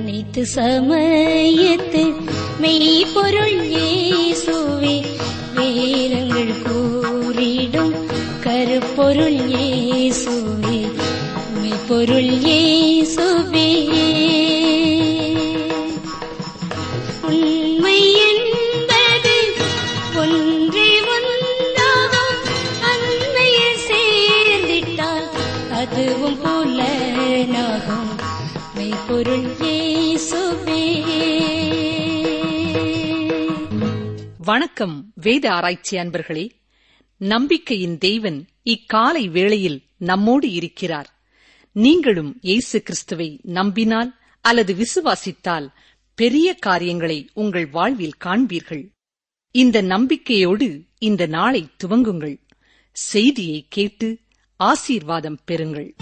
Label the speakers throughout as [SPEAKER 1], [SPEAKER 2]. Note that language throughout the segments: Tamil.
[SPEAKER 1] அனைத்து சமயத்து மெய்ப்பொருள் இயேசுவே வேதங்கள் கூறிடும் கருப்பொருள் இயேசுவே மெய்ப்பொருள் இயேசுவே உண்மை என்பது ஒன்றே ஒன்றாகும் அன்னையில் சேர்ந்திட்டால் அதுவும் புலனாகும் மெய்ப்பொருள் இயேசுவே
[SPEAKER 2] வணக்கம் வேத ஆராய்ச்சி அன்பர்களே நம்பிக்கையின் தேவன் இக்காலை வேளையில் நம்மோடு இருக்கிறார் நீங்களும் இயேசு கிறிஸ்துவை நம்பினால் அல்லது விசுவாசித்தால் பெரிய காரியங்களை உங்கள் வாழ்வில் காண்பீர்கள் இந்த நம்பிக்கையோடு இந்த நாளை துவங்குங்கள் செய்தியை கேட்டு ஆசீர்வாதம் பெறுங்கள்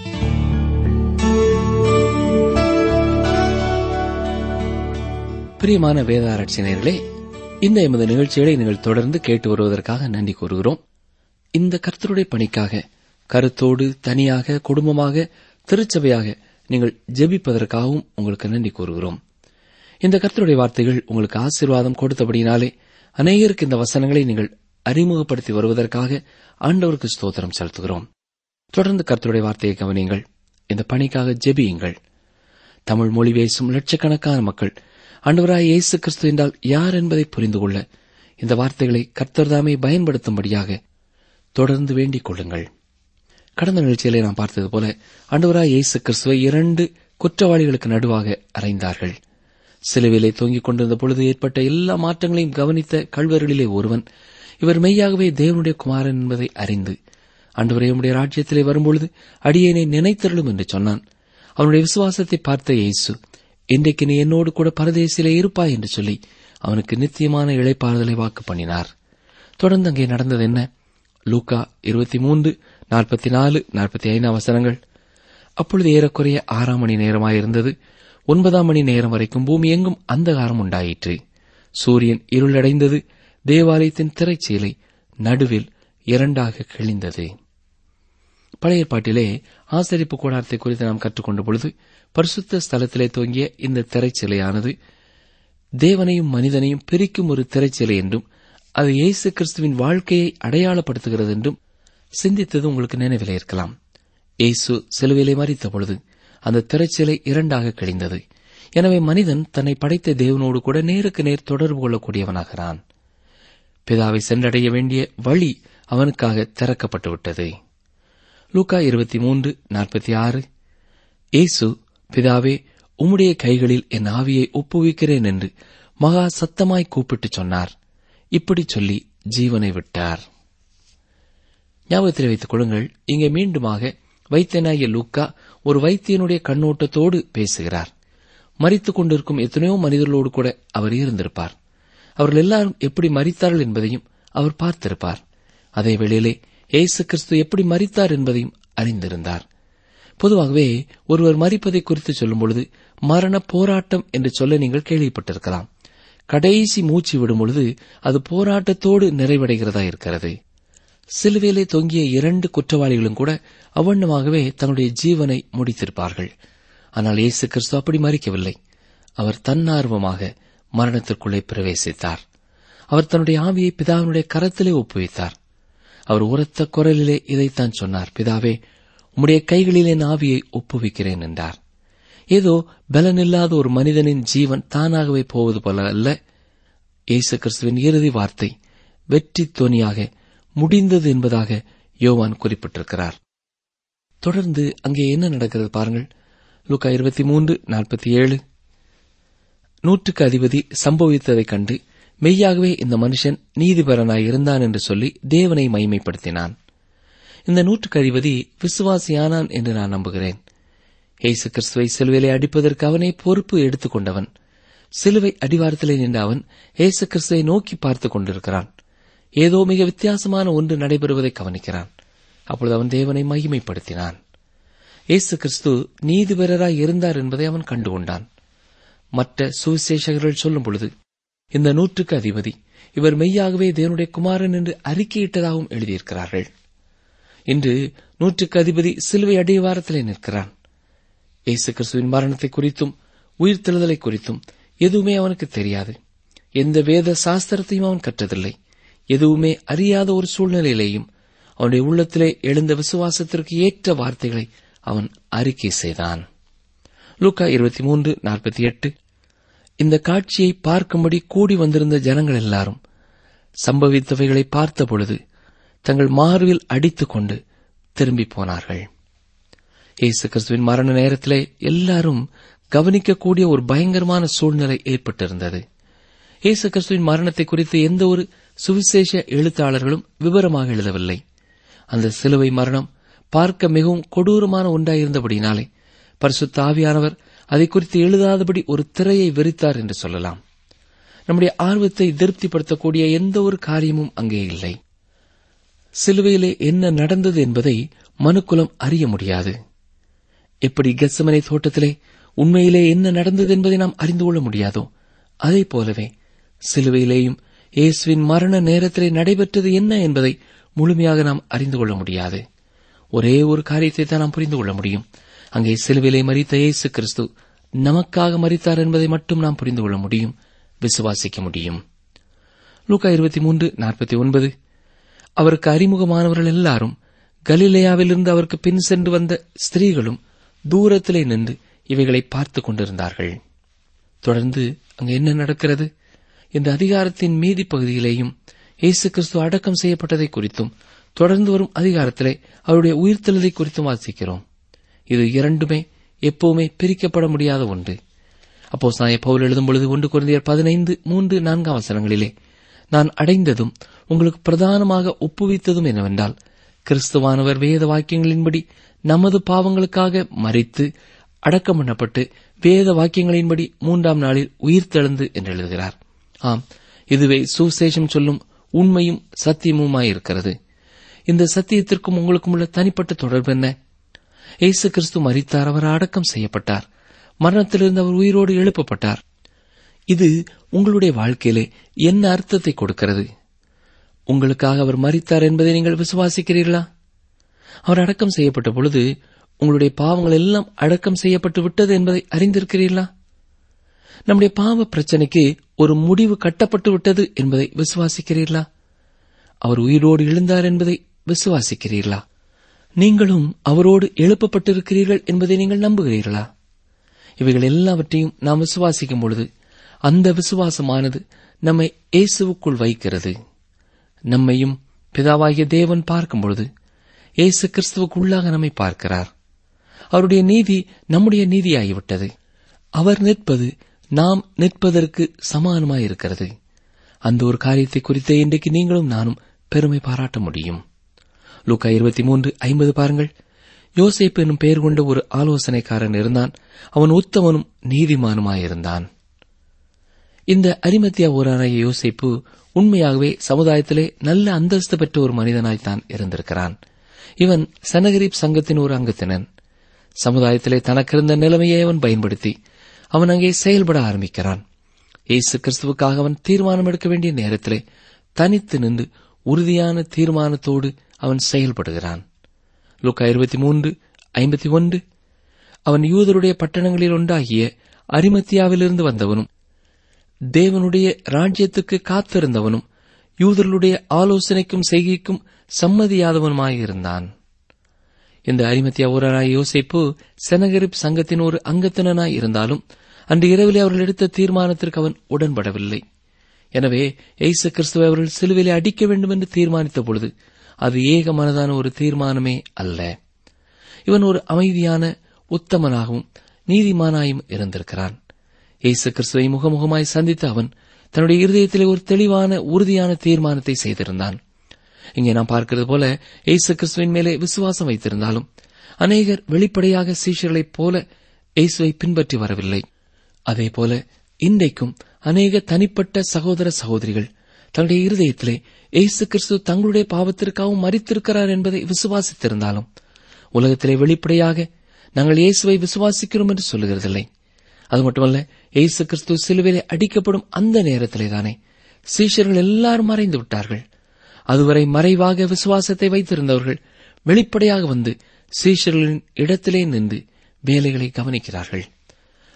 [SPEAKER 3] பிரியமான வேத ஆராய்ச்சி நேயர்களே இந்த எமது நிகழ்ச்சிகளை நீங்கள் தொடர்ந்து கேட்டு வருவதற்காக நன்றி கூறுகிறோம் இந்த கர்த்தருடைய பணிக்காக கருத்தோடு தனியாக குடும்பமாக திருச்சபையாக நீங்கள் ஜெபிப்பதற்காகவும் உங்களுக்கு நன்றி கூறுகிறோம் இந்த கர்த்தருடைய வார்த்தைகள் உங்களுக்கு ஆசீர்வாதம் கொடுத்தபடினாலே அநேகருக்கு இந்த வசனங்களை நீங்கள் அறிமுகப்படுத்தி வருவதற்காக ஆண்டவருக்கு ஸ்தோத்திரம் செலுத்துகிறோம் தொடர்ந்து கர்த்தருடைய வார்த்தையை கவனியுங்கள் இந்த பணிக்காக ஜெபியுங்கள் தமிழ் மொழி பேசும் லட்சக்கணக்கான மக்கள் ஆண்டவராய் இயேசு கிறிஸ்து என்றால் யார் என்பதை புரிந்து கொள்ள இந்த வார்த்தைகளை கர்த்தர்தாமே பயன்படுத்தும்படியாக தொடர்ந்து வேண்டிக் கொள்ளுங்கள் கடந்த நிகழ்ச்சியிலே நாம் பார்த்தது போல ஆண்டவராய் இயேசு கிறிஸ்துவை இரண்டு குற்றவாளிகளுக்கு நடுவாக அறைந்தார்கள் சிலுவிலே தொங்கிக் கொண்டிருந்த பொழுது ஏற்பட்ட எல்லா மாற்றங்களையும் கவனித்த கல்வர்களிலே ஒருவன் இவர் மெய்யாகவே தேவனுடைய குமாரன் என்பதை அறிந்து ஆண்டவரே உம்முடைய ராஜ்யத்திலே வரும்பொழுது அடியேனை நினைத்தருளும் என்று சொன்னான் அவனுடைய விசுவாசத்தை பார்த்த இயேசு இன்றைக்கு நீ என்னோடு கூட பரதேசிலே இருப்பாய் என்று சொல்லி அவனுக்கு நித்தியமான இழைப்பாறுதலை வாக்கு பண்ணினார் தொடர்ந்து அங்கே நடந்தது என்ன லூக்கா இருபத்தி மூன்று நாற்பத்தி நாலு நாற்பத்தி ஐந்தாம் வசனங்கள் அப்பொழுது ஏறக்குறைய ஆறாம் மணி நேரமாயிருந்தது ஒன்பதாம் மணி நேரம் வரைக்கும் பூமி எங்கும் அந்தகாரம் உண்டாயிற்று சூரியன் இருளடைந்தது தேவாலயத்தின் திரைச்சீலை நடுவில் இரண்டாக கிழிந்தது பழைய ஏற்பாட்டிலே ஆசரிப்பு கூடாரத்தை குறித்து நாம் கற்றுக்கொண்ட பொழுது பரிசுத்த ஸ்தலத்திலே தொங்கிய இந்த திரைச்சிலையானது தேவனையும் மனிதனையும் பிரிக்கும் ஒரு திரைச்சிலை என்றும் அது இயேசு கிறிஸ்துவின் வாழ்க்கையை அடையாளப்படுத்துகிறது என்றும் சிந்தித்தது உங்களுக்கு நினைவிலே இருக்கலாம் இயேசு சிலுவையிலே மறித்த பொழுது அந்த திரைச்சிலை இரண்டாக கிழிந்தது எனவே மனிதன் தன்னை படைத்த தேவனோடு கூட நேருக்கு நேர் தொடர்பு கொள்ளக்கூடியவனாகிறான் பிதாவை சென்றடைய வேண்டிய வழி அவனுக்காக திறக்கப்பட்டுவிட்டது லூக்கா இருபத்தி மூன்று நாற்பத்தி ஆறு இயேசு பிதாவே உம்முடைய கைகளில் என் ஆவியை ஒப்புவிக்கிறேன் என்று மகா சத்தமாய் கூப்பிட்டு சொன்னார் இப்படி சொல்லி ஜீவனை விட்டார் ஞாபகத்தில் வைத்துக் கொள்ளுங்கள் இங்கே மீண்டுமாக வைத்தியனாகிய லூக்கா ஒரு வைத்தியனுடைய கண்ணோட்டத்தோடு பேசுகிறார் மறித்துக் கொண்டிருக்கும் எத்தனையோ மனிதர்களோடு கூட அவர் இருந்திருப்பார் அவர்கள் எல்லாரும் எப்படி மறித்தார்கள் என்பதையும் அவர் பார்த்திருப்பார் அதே வேளையிலே இயேசு கிறிஸ்து எப்படி மறித்தார் என்பதையும் அறிந்திருந்தார் பொதுவாகவே ஒருவர் மறிப்பதை குறித்து சொல்லும் பொழுது மரண போராட்டம் என்று சொல்ல நீங்கள் கேள்விப்பட்டிருக்கலாம் கடைசி மூச்சு விடும் பொழுது அது போராட்டத்தோடு நிறைவடைகிறதா இருக்கிறது சிலுவையிலே தொங்கிய இரண்டு குற்றவாளிகளும் கூட அவ்வண்ணமாகவே தன்னுடைய ஜீவனை முடித்திருப்பார்கள் ஆனால் இயேசு கிறிஸ்து அப்படி மறிக்கவில்லை அவர் தன்னார்வமாக மரணத்திற்குள்ளே பிரவேசித்தார் அவர் தன்னுடைய ஆவியை பிதாவினுடைய கரத்திலே ஒப்புவித்தார் அவர் உரத்த குரலிலே இதைத்தான் சொன்னார் பிதாவே உம்முடைய கைகளில் என் ஆவியை ஒப்புவிக்கிறேன் என்றார் ஏதோ பலனில்லாத ஒரு மனிதனின் ஜீவன் தானாகவே போவது போல அல்ல இயேசு கிறிஸ்துவின் இறுதி வார்த்தை வெற்றி தோனியாக முடிந்தது என்பதாக யோவான் குறிப்பிட்டிருக்கிறார் தொடர்ந்து அங்கே என்ன நடக்கிறது பாருங்கள் லூக்கா இருபத்தி மூன்று நாற்பத்தி ஏழு நூற்றுக்கு அதிபதி சம்பவித்ததைக் கண்டு மெய்யாகவே இந்த மனுஷன் நீதிபரனாய் இருந்தான் என்று சொல்லி தேவனை மைமைப்படுத்தினான் இந்த நூற்றுக்கு அதிபதி விசுவாசியானான் என்று நான் நம்புகிறேன் இயேசு கிறிஸ்துவை சிலுவையிலே அடிப்பதற்கு அவனே பொறுப்பு எடுத்துக்கொண்டவன் சிலுவை அடிவாரத்திலே நின்ற அவன் இயேசு கிறிஸ்துவை நோக்கி பார்த்துக் கொண்டிருக்கிறான் ஏதோ மிக வித்தியாசமான ஒன்று நடைபெறுவதை கவனிக்கிறான் அப்பொழுது அவன் தேவனை மகிமைப்படுத்தினான் இயேசு கிறிஸ்து நீதிபரராய் இருந்தார் என்பதை அவன் கண்டுகொண்டான் மற்ற சுவிசேஷகர்கள் சொல்லும் பொழுது இந்த நூற்றுக்கு அதிபதி இவர் மெய்யாகவே தேவனுடைய குமாரன் என்று அறிக்கையிட்டதாகவும் எழுதியிருக்கிறார்கள் இன்று நூற்றுக்கு அதிபதி சிலுவை அடிவாரத்திலே நிற்கிறான் இயேசு கிறிஸ்துவின் மரணத்தை குறித்தும் உயிர்த்தெழுதலை குறித்தும் எதுவுமே அவனுக்கு தெரியாது எந்த வேத சாஸ்திரத்தையும் அவன் கற்றதில்லை எதுவுமே அறியாத ஒரு சூழ்நிலையிலேயும் அவனுடைய உள்ளத்திலே எழுந்த விசுவாசத்திற்கு ஏற்ற வார்த்தைகளை அவன் அறிக்கை செய்தான் லூக்கா இருபத்தி மூன்று நாற்பத்தி எட்டு இந்த காட்சியை பார்க்கும்படி கூடி வந்திருந்த ஜனங்கள் எல்லாரும் சம்பவித்தவைகளை பார்த்தபொழுது தங்கள் மார்பில் அடித்துக் கொண்டு திரும்பி போனார்கள் இயேசு கிறிஸ்துவின் மரண நேரத்திலே எல்லாரும் கவனிக்கக்கூடிய ஒரு பயங்கரமான சூழ்நிலை ஏற்பட்டிருந்தது இயேசு கிறிஸ்துவின் மரணத்தை குறித்து எந்த ஒரு சுவிசேஷ எழுத்தாளர்களும் விவரமாக எழுதவில்லை அந்த சிலுவை மரணம் பார்க்க மிகவும் கொடூரமான ஒன்றாயிருந்தபடினாலே பரிசுத்த ஆவியானவர் அதை குறித்து எழுதாதபடி ஒரு திரையை விரித்தார் என்று சொல்லலாம் நம்முடைய ஆர்வத்தை திருப்திப்படுத்தக்கூடிய எந்த ஒரு காரியமும் அங்கே இல்லை சிலுவையிலே என்ன நடந்தது என்பதை மனுக்குலம் அறிய முடியாது எப்படி கெத்சமனை தோட்டத்திலே உண்மையிலே என்ன நடந்தது என்பதை நாம் அறிந்து கொள்ள முடியாதோ அதே போலவே சிலுவையிலேயும் இயேசுவின் மரண நேரத்திலே நடைபெற்றது என்ன என்பதை முழுமையாக நாம் அறிந்து கொள்ள முடியாது ஒரே ஒரு காரியத்தை தான் நாம் புரிந்து கொள்ள முடியும் அங்கே சிலுவிலை மறித்த இயேசு கிறிஸ்து நமக்காக மறித்தார் என்பதை மட்டும் நாம் புரிந்து கொள்ள முடியும் விசுவாசிக்க முடியும் லூக்கா இருபத்தி மூன்று நாற்பத்தி ஒன்பது அவருக்கு அறிமுகமானவர்கள் எல்லாரும் கலிலேயாவிலிருந்து அவருக்கு பின் சென்று வந்த ஸ்திரீகளும் தூரத்திலே நின்று இவைகளை பார்த்துக் கொண்டிருந்தார்கள் தொடர்ந்து அங்கு என்ன நடக்கிறது இந்த அதிகாரத்தின் மீதி பகுதியிலேயும் இயேசு கிறிஸ்து அடக்கம் செய்யப்பட்டதை குறித்தும் தொடர்ந்து வரும் அதிகாரத்திலே அவருடைய உயிர்த்தெழுதை குறித்தும் வாசிக்கிறோம் இது இரண்டுமே எப்பவுமே பிரிக்கப்பட முடியாத ஒன்று அப்போ சாய பவுல் எழுதும் பொழுது ஒன்று குழந்தையர் பதினைந்து மூன்று நான்காம் வசனங்களிலே நான் அடைந்ததும் உங்களுக்கு பிரதானமாக ஒப்புவித்ததும் என்னவென்றால் கிறிஸ்துவானவர் வேத வாக்கியங்களின்படி நமது பாவங்களுக்காக மறித்து அடக்கம் பண்ணப்பட்டு வேத வாக்கியங்களின்படி மூன்றாம் நாளில் உயிர்த்தெழுந்து என்று எழுதுகிறார் ஆம் இதுவே சுசேஷம் சொல்லும் உண்மையும் சத்தியமுமாயிருக்கிறது இந்த சத்தியத்திற்கும் உங்களுக்கும் உள்ள தனிப்பட்ட தொடர்பு என்ன இயேசு கிறிஸ்து மறித்தார் அவர் அடக்கம் செய்யப்பட்டார் மரணத்திலிருந்து அவர் உயிரோடு எழுப்பப்பட்டார் இது உங்களுடைய வாழ்க்கையிலே என்ன அர்த்தத்தை கொடுக்கிறது உங்களுக்காக அவர் மறித்தார் என்பதை நீங்கள் விசுவாசிக்கிறீர்களா அவர் அடக்கம் செய்யப்பட்ட பொழுது உங்களுடைய பாவங்கள் எல்லாம் அடக்கம் செய்யப்பட்டு விட்டது என்பதை அறிந்திருக்கிறீர்களா நம்முடைய பாவ பிரச்சனைக்கு ஒரு முடிவு கட்டப்பட்டு விட்டது என்பதை விசுவாசிக்கிறீர்களா அவர் உயிரோடு எழுந்தார் என்பதை விசுவாசிக்கிறீர்களா நீங்களும் அவரோடு எழுப்பப்பட்டிருக்கிறீர்கள் என்பதை நீங்கள் நம்புகிறீர்களா இவைகள் எல்லாவற்றையும் நாம் விசுவாசிக்கும் பொழுது அந்த விசுவாசமானது நம்மை இயேசுவுக்குள் வைக்கிறது நம்மையும் பிதாவாகிய தேவன் பார்க்கும் பொழுது இயேசு கிறிஸ்துவுக்குள்ளாக நம்மை பார்க்கிறார் அவருடைய நீதி நம்முடைய நீதியாகிவிட்டது அவர் நிற்பது நாம் நிற்பதற்கு சமானமாயிருக்கிறது அந்த ஒரு காரியத்தை குறித்து இன்றைக்கு நீங்களும் நானும் பெருமை பாராட்ட முடியும் லூக்கா இருபத்தி மூன்று ஐம்பது பாருங்கள் யோசேப்பு என்னும் பெயர் கொண்ட ஒரு ஆலோசனைக்காரன் இருந்தான் அவன் உத்தமனும் நீதிமானுமாயிருந்தான் இந்த அரிமத்தியா ஊரானாய யோசேப்பு உண்மையாகவே சமுதாயத்திலே நல்ல அந்தஸ்து பெற்ற ஒரு மனிதனாய்த்தான் இருந்திருக்கிறான் இவன் சனகரீப் சங்கத்தின் ஒரு அங்கத்தினன் சமுதாயத்திலே தனக்கிருந்த நிலைமையை அவன் பயன்படுத்தி அவன் அங்கே செயல்பட ஆரம்பிக்கிறான் இயேசு கிறிஸ்துவுக்காக அவன் தீர்மானம் எடுக்க வேண்டிய நேரத்திலே தனித்து நின்று உறுதியான தீர்மானத்தோடு அவன் செயல்படுகிறான் லூக்கா இருபத்தி மூன்று ஐம்பத்தி ஒன்று அவன் யூதருடைய பட்டணங்களில் ஒன்றாகிய அரிமத்தியாவிலிருந்து வந்தவனும் தேவனுடைய ராஜ்யத்துக்கு காத்திருந்தவனும் யூதர்களுடைய ஆலோசனைக்கும் செய்கைக்கும் சம்மதியாதவனுமாயிருந்தான் இந்த அரிமத்தியா ஊரராய் யோசிப்பு செனகரிப் சங்கத்தின் ஒரு அங்கத்தினனாய் இருந்தாலும் அன்று இரவிலே அவர்கள் எடுத்த தீர்மானத்திற்கு அவன் உடன்படவில்லை எனவே எய்சு கிறிஸ்துவை அவர்கள் சிலுவிலே அடிக்க வேண்டும் என்று தீர்மானித்த பொழுது அது ஏக மனதான ஒரு தீர்மானமே அல்ல இவன் ஒரு அமைதியான உத்தமனாகவும் நீதிமானாயும் இருந்திருக்கிறான் இயேசு கிறிஸ்துவை முகமுகமாய் சந்தித்த அவன் தன்னுடைய இருதயத்திலே ஒரு தெளிவான உறுதியான தீர்மானத்தை செய்திருந்தான் இங்கே நாம் பார்க்கிறது போல இயேசு கிறிஸ்துவின் மேலே விசுவாசம் வைத்திருந்தாலும் அநேகர் வெளிப்படையாக சீஷர்களைப் போல இயேசுவை பின்பற்றி வரவில்லை அதேபோல இன்றைக்கும் அநேக தனிப்பட்ட சகோதர சகோதரிகள் தன்னுடைய இருதயத்திலே இயேசு கிறிஸ்து தங்களுடைய பாவத்திற்காகவும் மறித்திருக்கிறார் என்பதை விசுவாசித்திருந்தாலும் உலகத்திலே வெளிப்படையாக நாங்கள் இயேசுவை விசுவாசிக்கிறோம் என்று சொல்லுகிறதில்லை அது மட்டுமல்ல இயேசு கிறிஸ்து சிலுவையிலே அடிக்கப்படும் அந்த நேரத்திலேதானே சீஷர்கள் எல்லாரும் மறைந்து விட்டார்கள் அதுவரை மறைவாக விசுவாசத்தை வைத்திருந்தவர்கள் வெளிப்படையாக வந்து சீஷர்களின் இடத்திலே நின்று வேலைகளை கவனிக்கிறார்கள்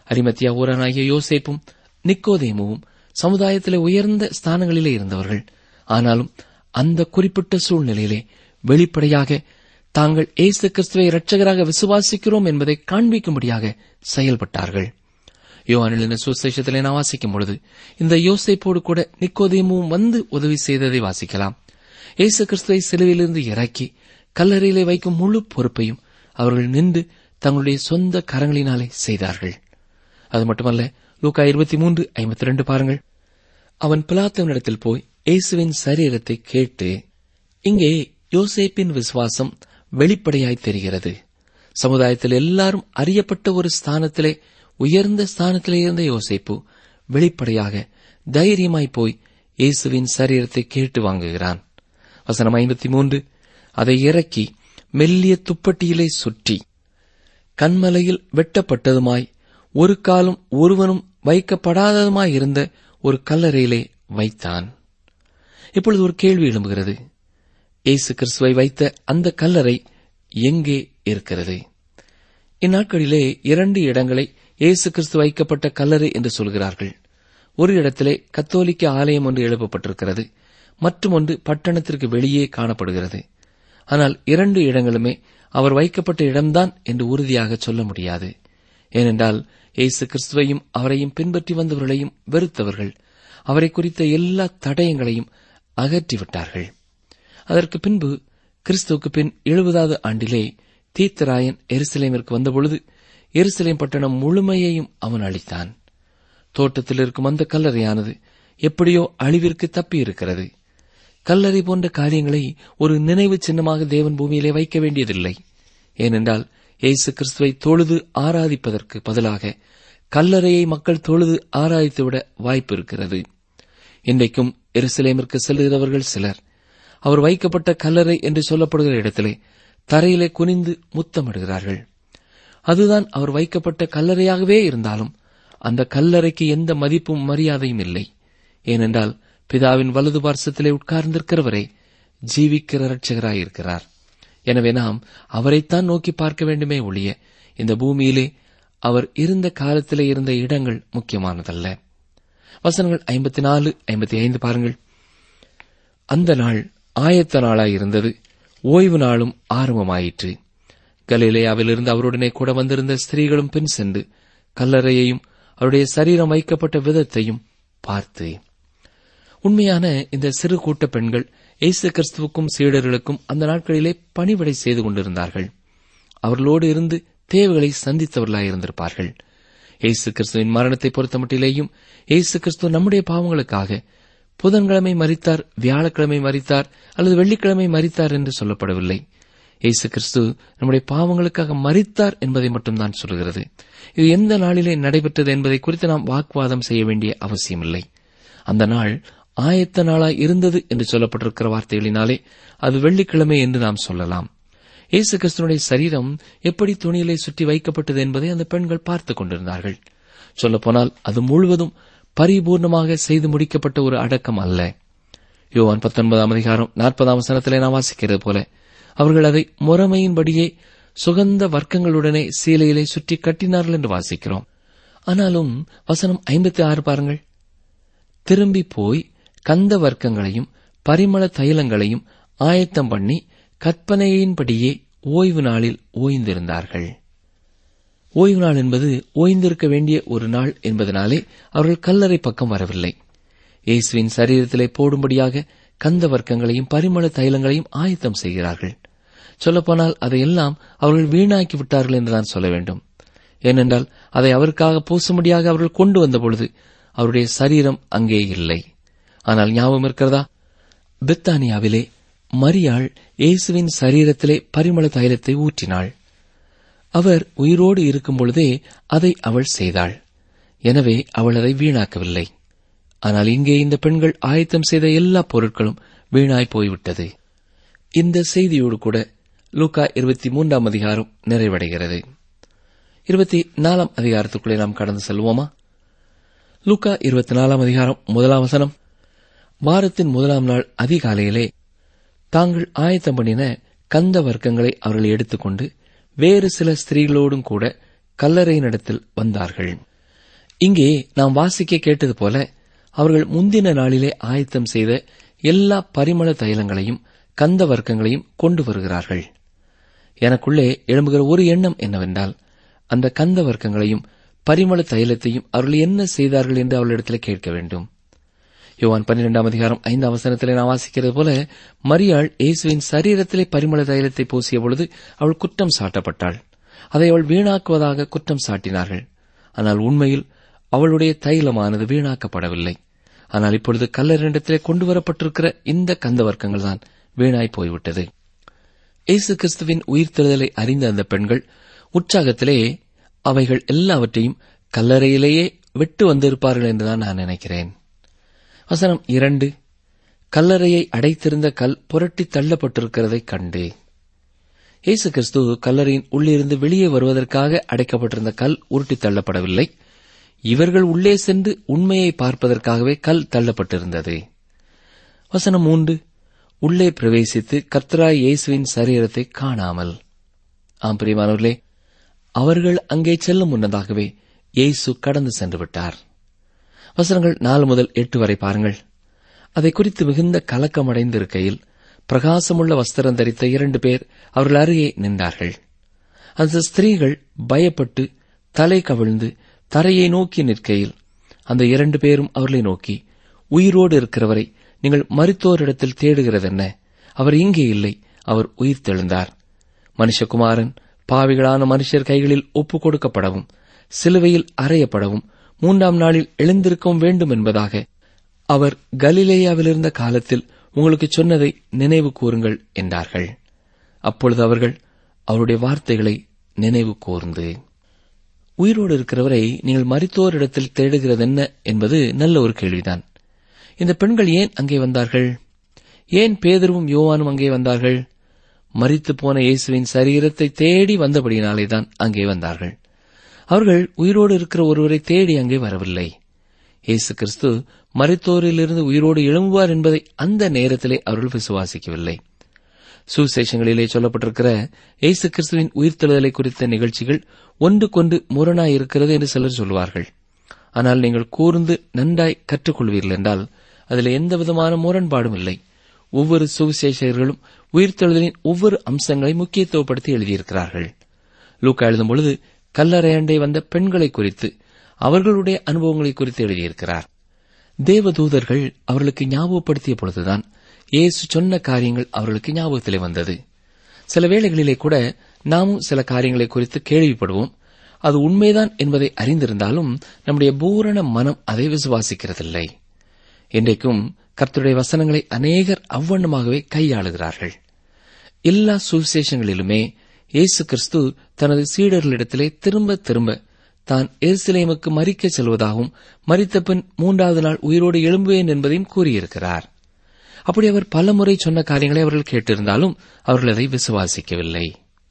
[SPEAKER 3] அரிமத்தியா ஊரனாகிய யோசேப்பும் நிக்கோதேமுவும் சமுதாயத்திலே உயர்ந்த ஸ்தானங்களிலே இருந்தவர்கள் ஆனாலும் அந்த குறிப்பிட்ட சூழ்நிலையிலே வெளிப்படையாக தாங்கள் ஏசு கிறிஸ்துவை இரட்சகராக விசுவாசிக்கிறோம் என்பதை காண்பிக்கும்படியாக செயல்பட்டார்கள் யோவானிலின சுசேஷத்திலே நான் வாசிக்கும் பொழுது இந்த யோசேப்போடு கூட நிக்கோதேமும் வந்து உதவி செய்ததை வாசிக்கலாம் இயேசு கிறிஸ்துவை சிலுவையிலிருந்து இறக்கி கல்லறையிலே வைக்கும் முழு பொறுப்பையும் அவர்கள் நின்று தங்களுடைய சொந்த கரங்களினாலே செய்தார்கள் அது மட்டுமல்ல லூக்கா இருபத்தி மூன்று ஐம்பத்தி ரெண்டு பாருங்கள் அவன் பிலாத்தவனிடத்தில் போய் இயேசுவின் சரீரத்தை கேட்டு இங்கே யோசேப்பின் விசுவாசம் வெளிப்படையாய் தெரிகிறது சமுதாயத்தில் எல்லாரும் அறியப்பட்ட ஒரு ஸ்தானத்திலே உயர்ந்த ஸ்தானத்திலே இருந்த யோசேப்பு வெளிப்படையாக தைரியமாய் போய் இயேசுவின் சரீரத்தை கேட்டு வாங்குகிறான் வசனம் ஐம்பத்தி மூன்று அதை இறக்கி மெல்லிய துப்பட்டியிலே சுற்றி கண்மலையில் வெட்டப்பட்டதுமாய் ஒரு காலம் ஒருவனும் வைக்கப்படாததுமாய் இருந்த ஒரு கல்லறையிலே வைத்தான் இப்பொழுது ஒரு கேள்வி எழும்புகிறது இயேசு கிறிஸ்துவை வைத்த அந்த கல்லறை எங்கே இருக்கிறது இந்நாட்களிலே இரண்டு இடங்களை இயேசு கிறிஸ்து வைக்கப்பட்ட கல்லறை என்று சொல்கிறார்கள் ஒரு இடத்திலே கத்தோலிக்க ஆலயம் ஒன்று எழுப்பப்பட்டிருக்கிறது மற்றும் ஒன்று பட்டணத்திற்கு வெளியே காணப்படுகிறது ஆனால் இரண்டு இடங்களுமே அவர் வைக்கப்பட்ட இடம்தான் என்று உறுதியாக சொல்ல முடியாது ஏனென்றால் இயேசு கிறிஸ்துவையும் அவரையும் பின்பற்றி வந்தவர்களையும் வெறுத்தவர்கள் அவரை குறித்த எல்லா தடயங்களையும் அகற்றிவிட்டார்கள் அதற்கு பின்பு கிறிஸ்துவுக்கு பின் எழுபதாவது ஆண்டிலே தீத்தராயன் எருசலேமிற்கு வந்தபொழுது எருசலேம் பட்டணம் முழுமையையும் அவன் அளித்தான் தோட்டத்தில் இருக்கும் அந்த கல்லறையானது எப்படியோ அழிவிற்கு தப்பியிருக்கிறது கல்லறை போன்ற காரியங்களை ஒரு நினைவு சின்னமாக தேவன் பூமியிலே வைக்க வேண்டியதில்லை ஏனென்றால் இயேசு கிறிஸ்துவை தொழுது ஆராதிப்பதற்கு பதிலாக கல்லறையை மக்கள் தொழுது ஆராதித்துவிட வாய்ப்பு இருக்கிறது இன்றைக்கும் எருசலேமிற்கு செல்கிறவர்கள் சிலர் அவர் வைக்கப்பட்ட கல்லறை என்று சொல்லப்படுகிற இடத்திலே தரையிலே குனிந்து முத்தமிடுகிறார்கள் அதுதான் அவர் வைக்கப்பட்ட கல்லறையாகவே இருந்தாலும் அந்த கல்லறைக்கு எந்த மதிப்பும் மரியாதையும் இல்லை ஏனென்றால் பிதாவின் வலது பார்சத்திலே உட்கார்ந்திருக்கிறவரே ஜீவிக்கிற ரட்சகராயிருக்கிறார் எனவே நாம் அவரைத்தான் நோக்கி பார்க்க வேண்டுமே ஒழிய இந்த பூமியிலே அவர் இருந்த காலத்திலே இருந்த இடங்கள் முக்கியமானதல்ல வசனங்கள் ஐம்பத்தி நாலு ஐம்பத்தி ஐந்து பாருங்கள் அந்த நாள் ஆயத்த நாளாயிருந்தது ஓய்வு நாளும் ஆரம்பமாயிற்று கலிலேயாவிலிருந்து அவருடனே கூட வந்திருந்த ஸ்திரீகளும் பின் சென்று கல்லறையையும் அவருடைய சரீரம் வைக்கப்பட்ட விதத்தையும் பார்த்து உண்மையான இந்த சிறு கூட்ட பெண்கள் இயேசு கிறிஸ்துவுக்கும் சீடர்களுக்கும் அந்த நாட்களிலே பணிவிடை செய்து கொண்டிருந்தார்கள் அவர்களோடு இருந்து தேவைகளை சந்தித்தவர்களாயிருந்திருப்பார்கள் இயேசு கிறிஸ்துவின் மரணத்தை பொறுத்தமட்டிலேயும் இயேசு கிறிஸ்து நம்முடைய பாவங்களுக்காக புதன்கிழமை மறித்தார் வியாழக்கிழமை மறித்தார் அல்லது வெள்ளிக்கிழமை மறித்தார் என்று சொல்லப்படவில்லை இயேசு கிறிஸ்து நம்முடைய பாவங்களுக்காக மறித்தார் என்பதை மட்டும்தான் சொல்கிறது இது எந்த நாளிலே நடைபெற்றது என்பதை குறித்து நாம் வாக்குவாதம் செய்ய வேண்டிய அவசியமில்லை அந்த நாள் ஆயத்த நாளாய் இருந்தது என்று சொல்லப்பட்டிருக்கிற வார்த்தைகளினாலே அது வெள்ளிக்கிழமை என்று நாம் சொல்லலாம் இயேசு கிறிஸ்துவனுடைய சரீரம் எப்படி துணியிலே சுற்றி வைக்கப்பட்டது என்பதை அந்த பெண்கள் பார்த்துக் கொண்டிருந்தார்கள் சொல்லப்போனால் அது முழுவதும் பரிபூர்ணமாக செய்து முடிக்கப்பட்ட ஒரு அடக்கம் அல்ல யோவான் பத்தொன்பதாம் அதிகாரம் நாற்பதாம் வசனத்திலே நாம் வாசிக்கிறது போல அவர்கள் அதை முறைமையின்படியே சுகந்த வர்க்கங்களுடனே சீலையிலே சுற்றி கட்டினார்கள் என்று வாசிக்கிறோம் ஆனாலும் வசனம் ஐம்பத்தி ஆறு பாருங்கள் திரும்பி போய் கந்த வர்க்கங்களையும் பரிமள தைலங்களையும் ஆயத்தம் பண்ணி கற்பனையின்படியே ஓய்வு நாளில் ஓய்ந்திருந்தார்கள் ஓய்வு நாள் என்பது ஓய்ந்திருக்க வேண்டிய ஒரு நாள் என்பதனாலே அவர்கள் கல்லறை பக்கம் வரவில்லை இயேசுவின் சரீரத்திலே போடும்படியாக கந்த வர்க்கங்களையும் பரிமள தைலங்களையும் ஆயத்தம் செய்கிறார்கள் சொல்லப்போனால் அதையெல்லாம் அவர்கள் வீணாக்கி விட்டார்கள் என்றுதான் சொல்ல வேண்டும் ஏனென்றால் அதை அவருக்காக பூசும்படியாக அவர்கள் கொண்டு வந்தபொழுது அவருடைய சரீரம் அங்கே இல்லை ஆனால் ஞாபகம் இருக்கிறதா பித்தானியாவிலே மரியாள் இயேசுவின் சரீரத்திலே பரிமள தைலத்தை ஊற்றினாள் அவர் உயிரோடு இருக்கும் பொழுதே அதை அவள் செய்தாள் எனவே அவள் அதை வீணாக்கவில்லை ஆனால் இங்கே இந்த பெண்கள் ஆயத்தம் செய்த எல்லா பொருட்களும் வீணாய் போய்விட்டது இந்த செய்தியோடு கூட லூக்கா இருபத்தி மூன்றாம் அதிகாரம் நிறைவடைகிறது இருபத்தி நாலாம் அதிகாரத்துக்குள்ளே நாம் கடந்து செல்வோமா லூக்கா இருபத்தி நாலாம் அதிகாரம் முதலாம் வசனம் வாரத்தின் முதலாம் நாள் அதிகாலையிலே தாங்கள் ஆயத்தம் பண்ணின கந்த வர்க்கங்களை அவர்கள் எடுத்துக்கொண்டு வேறு சில ஸ்திரீகளோடும் கூட கல்லறையினிடத்தில் வந்தார்கள் இங்கே நாம் வாசிக்க கேட்டது போல அவர்கள் முந்தின நாளிலே ஆயத்தம் செய்த எல்லா பரிமள தைலங்களையும் கந்த வர்க்கங்களையும் கொண்டு வருகிறார்கள் எனக்குள்ளே எழும்புகிற ஒரு எண்ணம் என்னவென்றால் அந்த கந்த வர்க்கங்களையும் பரிமள தைலத்தையும் அவர்கள் என்ன செய்தார்கள் என்று அவளிடத்தில் கேட்க வேண்டும் யோவான் பன்னிரெண்டாம் அதிகாரம் ஐந்தாம் வசனத்திலே நான் வாசிக்கிறது போல மரியாள் இயேசுவின் சரீரத்திலே பரிமள தைலத்தை பூசிய பொழுது அவள் குற்றம் சாட்டப்பட்டாள் அதை அவள் வீணாக்குவதாக குற்றம் சாட்டினார்கள் ஆனால் உண்மையில் அவளுடைய தைலமானது வீணாக்கப்படவில்லை ஆனால் இப்பொழுது கல்லறிடத்திலே கொண்டு வரப்பட்டிருக்கிற இந்த கந்த வர்க்கங்கள் தான் வீணாய் போய்விட்டது இயேசு கிறிஸ்துவின் உயிர்த்தெழுதலை அறிந்த அந்த பெண்கள் உற்சாகத்திலே அவைகள் எல்லாவற்றையும் கல்லறையிலேயே விட்டு வந்திருப்பார்கள் என்றுதான் நான் நினைக்கிறேன் வசனம் இரண்டு கல்லறையை அடைத்திருந்த கல் புரட்டி தள்ளப்பட்டிருக்கிறதைக் கண்டு இயேசு கிறிஸ்து கல்லறையின் உள்ளிருந்து வெளியே வருவதற்காக அடைக்கப்பட்டிருந்த கல் உருட்டி தள்ளப்படவில்லை இவர்கள் உள்ளே சென்று உண்மையை பார்ப்பதற்காகவே கல் தள்ளப்பட்டிருந்தது வசனம் மூன்று உள்ளே பிரவேசித்து கர்த்தராய் இயேசுவின் சரீரத்தை காணாமல் ஆம் பிரியமானவர்களே அவர்கள் அங்கே செல்லும் முன்னதாகவே இயேசு கடந்து சென்று விட்டார் வசனங்கள் நாலு முதல் எட்டு வரை பாருங்கள் அதை குறித்து மிகுந்த கலக்கமடைந்திருக்கையில் பிரகாசமுள்ள வஸ்திரம் தரித்த இரண்டு பேர் அவர்கள் அருகே நின்றார்கள் அந்த ஸ்திரீகள் பயப்பட்டு தலை கவிழ்ந்து தரையை நோக்கி நிற்கையில் அந்த இரண்டு பேரும் அவர்களை நோக்கி உயிரோடு இருக்கிறவரை நீங்கள் மருத்துவரிடத்தில் தேடுகிறதென்ன அவர் இங்கே இல்லை அவர் உயிர் தெழுந்தார் மனுஷகுமாரன் பாவிகளான மனுஷர் கைகளில் ஒப்புக் கொடுக்கப்படவும் சிலுவையில் அறையப்படவும் மூன்றாம் நாளில் எழுந்திருக்கவும் வேண்டும் என்பதாக அவர் கலிலேயாவிலிருந்த காலத்தில் உங்களுக்கு சொன்னதை நினைவு கூறுங்கள் என்றார்கள் அப்பொழுது அவர்கள் அவருடைய வார்த்தைகளை நினைவு கூர்ந்து உயிரோடு இருக்கிறவரை நீங்கள் மருத்துவரிடத்தில் தேடுகிறதென்ன என்பது நல்ல ஒரு கேள்விதான் இந்த பெண்கள் ஏன் அங்கே வந்தார்கள் ஏன் பேதருவும் யோவானும் அங்கே வந்தார்கள் மரித்து போன இயேசுவின் சரீரத்தை தேடி வந்தபடியினாலேதான் அங்கே வந்தார்கள் அவர்கள் உயிரோடு இருக்கிற ஒருவரை தேடி அங்கே வரவில்லை இயேசு கிறிஸ்து மரித்தோரிலிருந்து உயிரோடு எழும்புவார் என்பதை அந்த நேரத்திலே அவர்கள் விசுவாசிக்கவில்லை சுசேஷங்களிலே சொல்லப்பட்டிருக்கிற இயேசு கிறிஸ்துவின் உயிர்த்தெழுதலை குறித்த நிகழ்ச்சிகள் ஒன்றுக்கொன்று முரணாய் இருக்கிறது என்று சிலர் சொல்வார்கள் ஆனால் நீங்கள் கூர்ந்து நன்றாய் கற்றுக்கொள்வீர்கள் என்றால் அதில் எந்த விதமான முரண்பாடும் இல்லை ஒவ்வொரு சுவிசேஷகர்களும் உயிர்த்தெழுதலின் ஒவ்வொரு அம்சங்களை முக்கியத்துவப்படுத்தி எழுதியிருக்கிறார்கள் லூக்கா எழுதும் பொழுது கல்லறையண்டை வந்த பெண்களை குறித்து அவர்களுடைய அனுபவங்களை குறித்து எழுதியிருக்கிறார் தேவதூதர்கள் அவர்களுக்கு ஞாபகப்படுத்திய பொழுதுதான் இயேசு சொன்ன காரியங்கள் அவர்களுக்கு ஞாபகத்திலே வந்தது சில வேளைகளிலே கூட நாமும் சில காரியங்களை குறித்து கேள்விப்படுவோம் அது உண்மைதான் என்பதை அறிந்திருந்தாலும் நம்முடைய பூரண மனம் அதை விசுவாசிக்கிறதில்லை இன்றைக்கும் கர்த்தருடைய வசனங்களை அநேகர் அவ்வண்ணமாகவே கையாளுகிறார்கள் எல்லா சுவிசேஷங்களிலுமே இயேசு கிறிஸ்து தனது சீடர்களிடத்திலே திரும்ப திரும்ப தான் எருசலேமுக்கு மறிக்கச் செல்வதாகவும் மறித்த பின் மூன்றாவது நாள் உயிரோடு எழும்புவேன் என்பதையும் கூறியிருக்கிறார் அப்படி அவர் பலமுறை சொன்ன காரியங்களை அவர்கள் கேட்டிருந்தாலும் அவர்கள் அதை விசுவாசிக்கவில்லை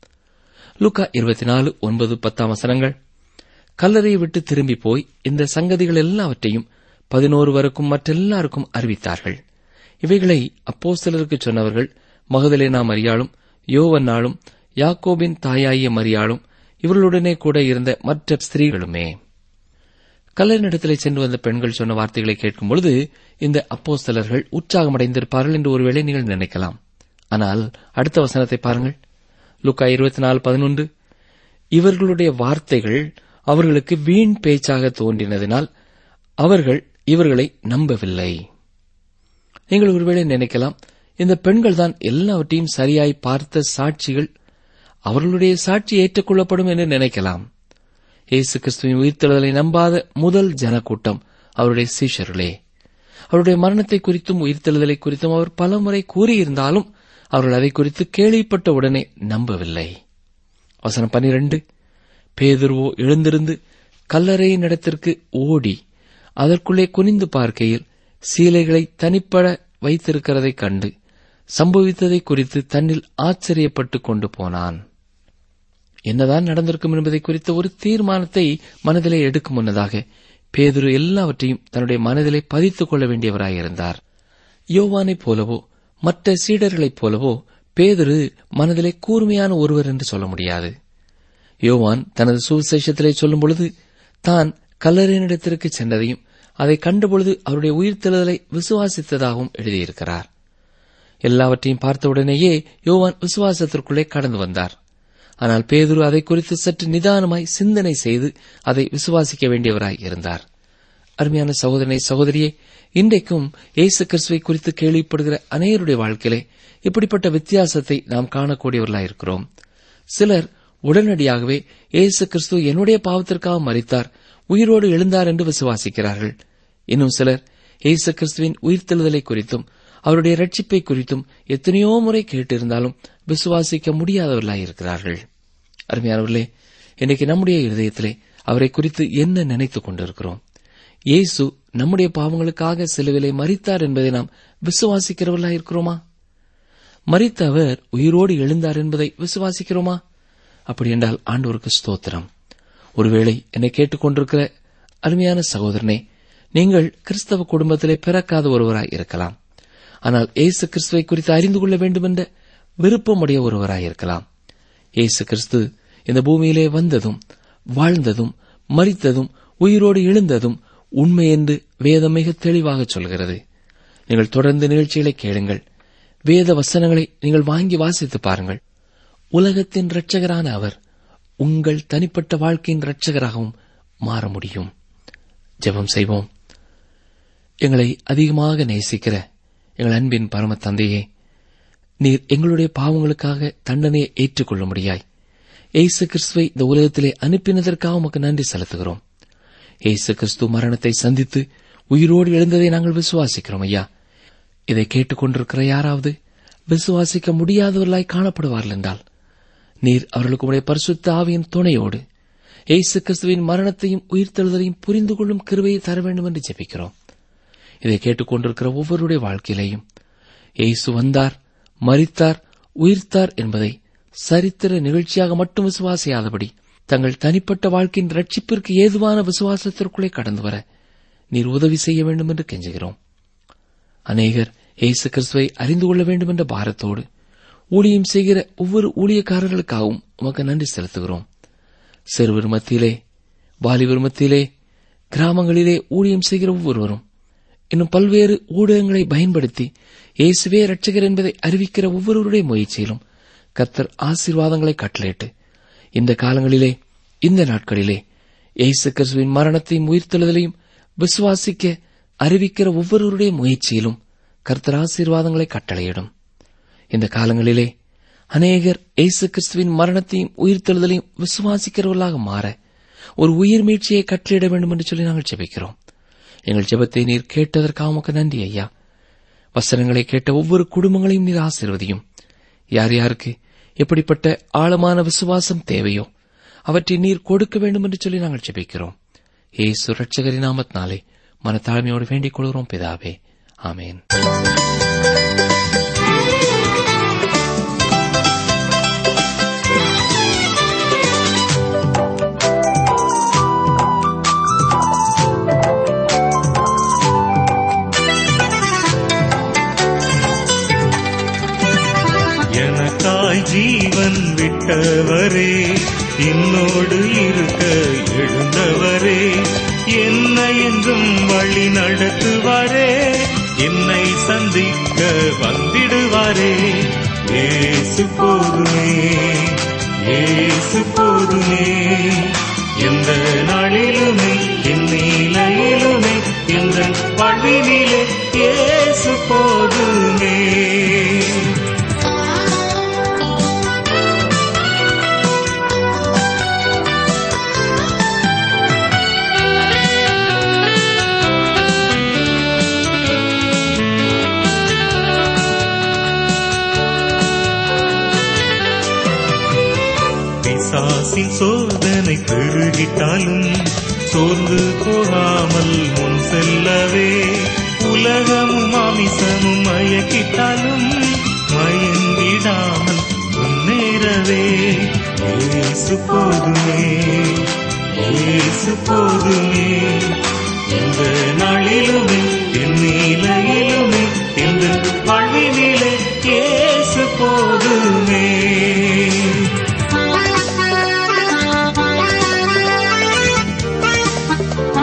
[SPEAKER 3] லுக்கா இருபத்தி நாலு ஒன்பது பத்தாம் வசனங்கள் கல்லறையை விட்டு திரும்பி போய் இந்த சங்கதிகள் எல்லாவற்றையும் பதினோரு வரைக்கும் மற்றெல்லாருக்கும் அறிவித்தார்கள் இவைகளை அப்போஸ்தலருக்கு சொன்னவர்கள் மகதலேனா மரியாளும் யோவன்னாலும் யாக்கோபின் தாயாகிய மரியாளும் இவர்களுடனே கூட இருந்த மற்ற ஸ்திரீகளுமே கல்லறினிடத்திலே சென்று வந்த பெண்கள் சொன்ன வார்த்தைகளை கேட்கும் பொழுது இந்த அப்போஸ்தலர்கள் உற்சாகமடைந்திருப்பார்கள் என்று ஒருவேளை நீங்கள் நினைக்கலாம் ஆனால் அடுத்த வசனத்தை பாருங்கள் லுக்கா இருபத்தி நாலு பதினொன்று இவர்களுடைய வார்த்தைகள் அவர்களுக்கு வீண் பேச்சாக தோன்றினதினால் அவர்கள் இவர்களை நம்பவில்லை நீங்கள் ஒருவேளை நினைக்கலாம் இந்த பெண்கள் தான் எல்லாவற்றையும் சரியாய் பார்த்த சாட்சிகள் அவர்களுடைய சாட்சி ஏற்றுக்கொள்ளப்படும் என்று நினைக்கலாம் இயேசு கிறிஸ்துவின் உயிர்த்தெழுதலை நம்பாத முதல் ஜனக்கூட்டம் அவருடைய சீஷர்களே அவருடைய மரணத்தை குறித்தும் உயிர்த்தெழுதலை குறித்தும் அவர் பலமுறை கூறியிருந்தாலும் அவர்கள் அதை குறித்து கேள்விப்பட்ட உடனே நம்பவில்லை வசனம் பனிரெண்டு பேதுருவோ எழுந்திருந்து கல்லறையின் இடத்திற்கு ஓடி அதற்குள்ளே குனிந்து பார்க்கையில் சீலைகளை தனிப்பட வைத்திருக்கிறதைக் கண்டு சம்பவித்ததை குறித்து தன்னில் ஆச்சரியப்பட்டுக் கொண்டு போனான் என்னதான் நடந்திருக்கும் என்பதை குறித்த ஒரு தீர்மானத்தை மனதிலே எடுக்கும் முன்னதாக பேதுரு எல்லாவற்றையும் தன்னுடைய மனதிலே பதித்துக் கொள்ள வேண்டியவராயிருந்தார் யோவானைப் போலவோ மற்ற சீடர்களைப் போலவோ பேதுரு மனதிலே கூர்மையான ஒருவர் என்று சொல்ல முடியாது யோவான் தனது சுவிசேஷத்திலே சொல்லும் பொழுது தான் கல்லறையினிடத்திற்கு சென்றதையும் அதை கண்டபொழுது அவருடைய உயிர்த்தெழுதலை விசுவாசித்ததாகவும் எழுதியிருக்கிறார் எல்லாவற்றையும் பார்த்தவுடனேயே யோவான் விசுவாசத்திற்குள்ளே கடந்து வந்தார் ஆனால் பேதுரு அதை குறித்து சற்று நிதானமாய் சிந்தனை செய்து அதை விசுவாசிக்க வேண்டியவராய் இருந்தார் அருமையான சகோதரனை சகோதரியே இன்றைக்கும் இயேசு கிறிஸ்துவை குறித்து கேள்விப்படுகிற அநேகருடைய வாழ்க்கையிலே இப்படிப்பட்ட வித்தியாசத்தை நாம் காணக்கூடியவர்களாய் இருக்கிறோம் சிலர் உடனடியாகவே இயேசு கிறிஸ்து என்னுடைய பாவத்திற்காக மறித்தார் உயிரோடு எழுந்தார் என்று விசுவாசிக்கிறார்கள் இன்னும் சிலர் இயேசு கிறிஸ்துவின் உயிர்த்தெழுதலை குறித்தும் அவருடைய ரட்சிப்பை குறித்தும் எத்தனையோ முறை கேட்டிருந்தாலும் விசுவாசிக்க முடியாதவர்களாய் இருக்கிறார்கள் அருமையானவர்களே இன்னைக்கு நம்முடைய இருதயத்திலே அவரை குறித்து என்ன நினைத்துக் கொண்டிருக்கிறோம் இயேசு நம்முடைய பாவங்களுக்காக சிலுவிலை மறித்தார் என்பதை நாம் விசுவாசிக்கிறவர்களாய் இருக்கிறோமா மறித்த அவர் உயிரோடு எழுந்தார் என்பதை விசுவாசிக்கிறோமா அப்படி என்றால் ஆண்டவருக்கு ஸ்தோத்திரம் ஒருவேளை என்னை கேட்டுக்கொண்டிருக்கிற அருமையான சகோதரனே நீங்கள் கிறிஸ்தவ குடும்பத்திலே பிறக்காத ஒருவராய் இருக்கலாம் ஆனால் இயேசு கிறிஸ்துவை குறித்து அறிந்து கொள்ள வேண்டும் என்ற விருப்பமுடைய ஒருவராய் இருக்கலாம் இயேசு கிறிஸ்து இந்த பூமியிலே வந்ததும் வாழ்ந்ததும் மறித்ததும் உயிரோடு எழுந்ததும் உண்மை என்று வேதம் மிக தெளிவாக சொல்கிறது நீங்கள் தொடர்ந்து நிகழ்ச்சிகளை கேளுங்கள் வேத வசனங்களை நீங்கள் வாங்கி வாசித்து பாருங்கள் உலகத்தின் இரட்சகரான அவர் உங்கள் தனிப்பட்ட வாழ்க்கையின் இரட்சகராகவும் மாற முடியும் ஜெபம் செய்வோம் எங்களை அதிகமாக நேசிக்கிற எங்கள் அன்பின் பரம தந்தையே நீர் எங்களுடைய பாவங்களுக்காக தண்டனையை ஏற்றுக்கொள்ள முடியாய் ஏசு கிறிஸ்துவை இந்த உலகத்திலே அனுப்பினதற்காக உமக்கு நன்றி செலுத்துகிறோம் ஏசு கிறிஸ்து மரணத்தை சந்தித்து உயிரோடு எழுந்ததை நாங்கள் விசுவாசிக்கிறோம் ஐயா இதை கேட்டுக்கொண்டிருக்கிற யாராவது விசுவாசிக்க முடியாதவர்களாய் காணப்படுவார்கள் என்றால் நீர் அவர்களுக்கு உடைய பரிசுத்த ஆவியின் துணையோடு ஏசு கிறிஸ்துவின் மரணத்தையும் உயிர்த்தெழுதலையும் புரிந்து கொள்ளும் கிருவையை தர வேண்டும் என்று ஜெபிக்கிறோம் இதை கேட்டுக்கொண்டிருக்கிற ஒவ்வொருடைய வாழ்க்கையிலேயும் இயேசு வந்தார் மரித்தார் உயிர்த்தார் என்பதை சரித்திர நிகழ்ச்சியாக மட்டும் விசுவாசியாதபடி தங்கள் தனிப்பட்ட வாழ்க்கையின் ரட்சிப்பிற்கு ஏதுவான விசுவாசத்திற்குள்ளே கடந்து வர நீர் உதவி செய்ய வேண்டும் என்று கெஞ்சுகிறோம் அநேகர் இயேசு கிறிஸ்துவை அறிந்து கொள்ள வேண்டும் என்ற பாரத்தோடு ஊழியம் செய்கிற ஒவ்வொரு ஊழியக்காரர்களுக்காகவும் உமக்கு நன்றி செலுத்துகிறோம் சிறுவர் மத்தியிலே வாலிபர் மத்தியிலே கிராமங்களிலே ஊழியம் செய்கிற ஒவ்வொருவரும் இன்னும் பல்வேறு ஊடகங்களை பயன்படுத்தி இயேசுவே ரட்சகர் என்பதை அறிவிக்கிற ஒவ்வொருவருடைய முயற்சியிலும் கர்த்தர் ஆசீர்வாதங்களை கட்டளையிட்டு இந்த காலங்களிலே இந்த நாட்களிலே இயேசு கிறிஸ்துவின் மரணத்தையும் உயிர்த்தெழுதலையும் விசுவாசிக்க அறிவிக்கிற ஒவ்வொருவருடைய முயற்சியிலும் கர்த்தர் ஆசீர்வாதங்களை கட்டளையிடும் இந்த காலங்களிலே அநேகர் இயேசு கிறிஸ்துவின் மரணத்தையும் உயிர்த்தெழுதலையும் விசுவாசிக்கிறவர்களாக மாற ஒரு உயிர் மீட்சியை கட்டளையிட வேண்டும் என்று சொல்லி நாங்கள் ஜெபிக்கிறோம் எங்கள் ஜெபத்தை நீர் கேட்டதற்காக உமக்கு நன்றி ஐயா வசனங்களை கேட்ட ஒவ்வொரு குடும்பங்களையும் நீர் ஆசீர்வதியும் யார் யாருக்கு எப்படிப்பட்ட ஆழமான விசுவாசம் தேவையோ அவற்றை நீர் கொடுக்க வேண்டும் என்று சொல்லி நாங்கள் ஜெபிக்கிறோம் ஏசு ரட்சகரி நாமத்தினாலே மனத்தாழ்மையோடு வேண்டிக் கொள்கிறோம் பிதாவே ஆமேன்
[SPEAKER 4] எனக்காய் ஜீவன் விட்டவரே என்னோடு இருக்க எழுந்தவரே என்னை என்றும் வழி நடத்துவாரே என்னை சந்திக்க வந்திடுவாரே ஏசு போதுமே ஏசு போதுமே எந்த நாளிலுமே என் நிலையிலுமே எந்த வாழ்வினிலே ஏசு போதுமே பிசாசின் சோதனை பெருகிட்டாலும் சோர்ந்து போகாமல் முன் செல்லவே உலகமும் மாமிசமும் மயக்கிட்டாலும் மயங்கிடாமல் முன்னேறவே ஏசு போதுமே ஏசு போதுமே எந்த நாளிலுமே என் நிலையிலுமே எந்த வாழ்வினிலே ஏசு போதுமே
[SPEAKER 1] Thank you.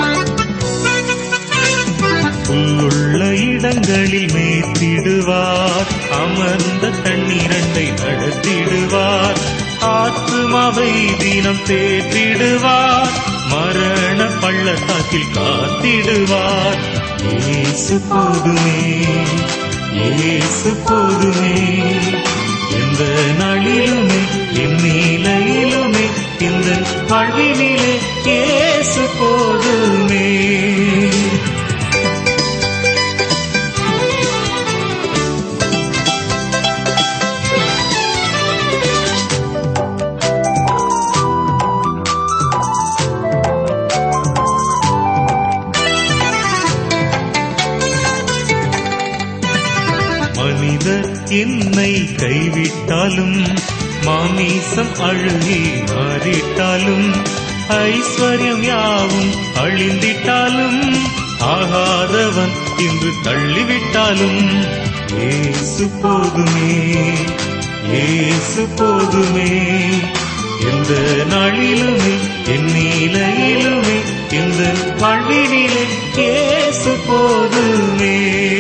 [SPEAKER 4] வயல்களில் மேய்த்திடுவார் அமர்ந்த தண்ணீரண்டை நடத்திடுவார் ஆத்துமாவை தினம் தேற்றிடுவார் மரண பள்ளத்தாக்கில் காத்திடுவார் இயேசு போதுமே இயேசு போதுமே எந்த நாளிலுமே என் நிலையிலுமே இந்த வாழ்வினிலே இயேசு போதுமே மனிதர் என்னை கைவிட்டாலும் மாமீசம் அழுகி மாறிட்டாலும் ஐஸ்வர்யம் யாவும் அழிந்திட்டாலும் ஆகாதவன் இன்று தள்ளிவிட்டாலும் ஏசு போதுமே ஏசு போதுமே எந்த நாளிலுமே என் நிலையிலுமே இந்த வாழ்வினிலே ஏசு போதுமே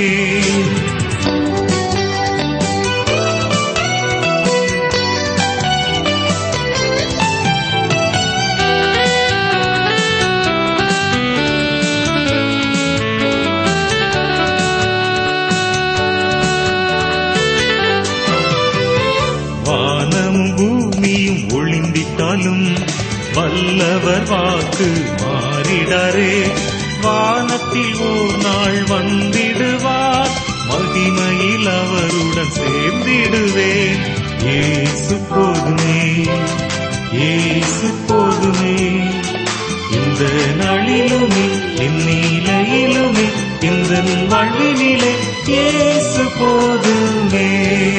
[SPEAKER 4] வானமும் பூமியும் ஒளிந்திட்டாலும் வல்லவர் வாக்கு மாறிடாரே வானத்தில் ஓர் நாள் வந்திடுவார் மகிமையில் அவருடன் சேர்ந்திடுவேன் ஏசு போதுமே ஏசு போதுமே இந்த நாளிலுமே என் நிலையிலுமே இந்த வாழ்வினிலே ஏசு போதுமே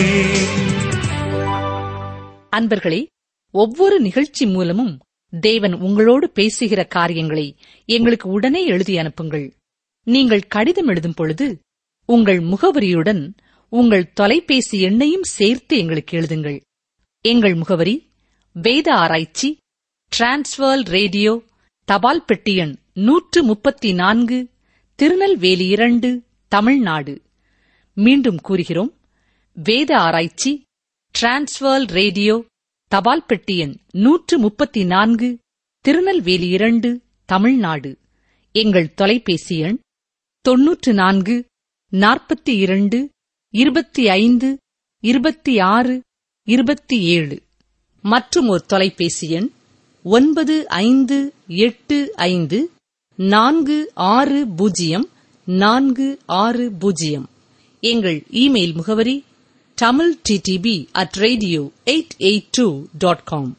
[SPEAKER 2] அன்பர்களே ஒவ்வொரு நிகழ்ச்சி மூலமும் தேவன் உங்களோடு பேசுகிற காரியங்களை எங்களுக்கு உடனே எழுதி அனுப்புங்கள் நீங்கள் கடிதம் எழுதும் பொழுது உங்கள் முகவரியுடன் உங்கள் தொலைபேசி எண்ணையும் சேர்த்து எங்களுக்கு எழுதுங்கள் எங்கள் முகவரி வேத ஆராய்ச்சி டிரான்ஸ்வர் ரேடியோ தபால் பெட்டி எண் நூற்று முப்பத்தி நான்கு திருநெல்வேலி இரண்டு தமிழ்நாடு மீண்டும் கூறுகிறோம் வேத ஆராய்ச்சி டிரான்ஸ்வர் ரேடியோ தபால் பெட்டி எண் நூற்று முப்பத்தி நான்கு திருநெல்வேலி இரண்டு தமிழ்நாடு எங்கள் தொலைபேசி எண் தொன்னூற்று நான்கு நாற்பத்தி இரண்டு இருபத்தி ஐந்து இருபத்தி ஆறு இருபத்தி ஏழு மற்றும் ஒரு தொலைபேசி எண் ஒன்பது ஐந்து எட்டு ஐந்து நான்கு ஆறு பூஜ்ஜியம் நான்கு ஆறு பூஜ்ஜியம் எங்கள் இமெயில் முகவரி Tamil DTP at radio eight eight two dot com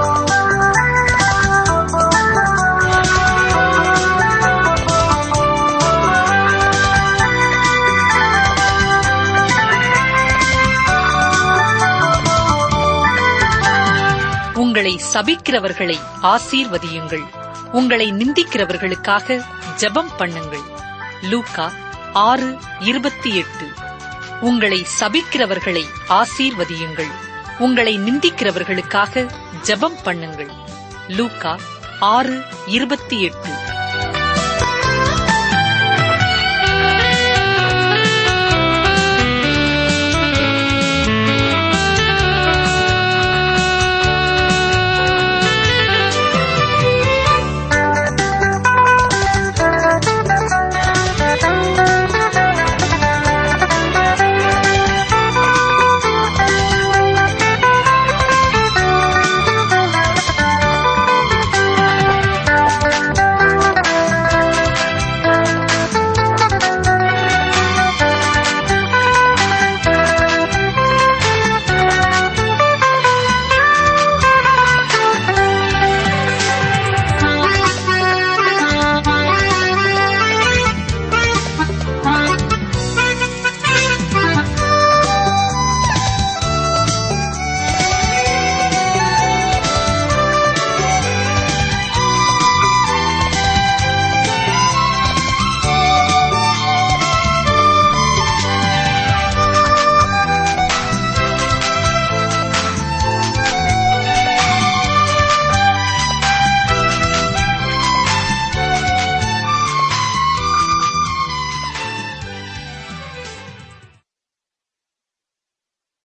[SPEAKER 2] உங்களை சபிக்கிறவர்களை ஆசீர்வதியுங்கள் உங்களை நிந்திக்கிறவர்களுக்காக ஜெபம் பண்ணுங்கள் லூக்கா ஆறு இருபத்தி எட்டு உங்களை சபிக்கிறவர்களை ஆசீர்வதியுங்கள் உங்களை நிந்திக்கிறவர்களுக்காக ஜெபம் பண்ணுங்கள் லூக்கா ஆறு இருபத்தி எட்டு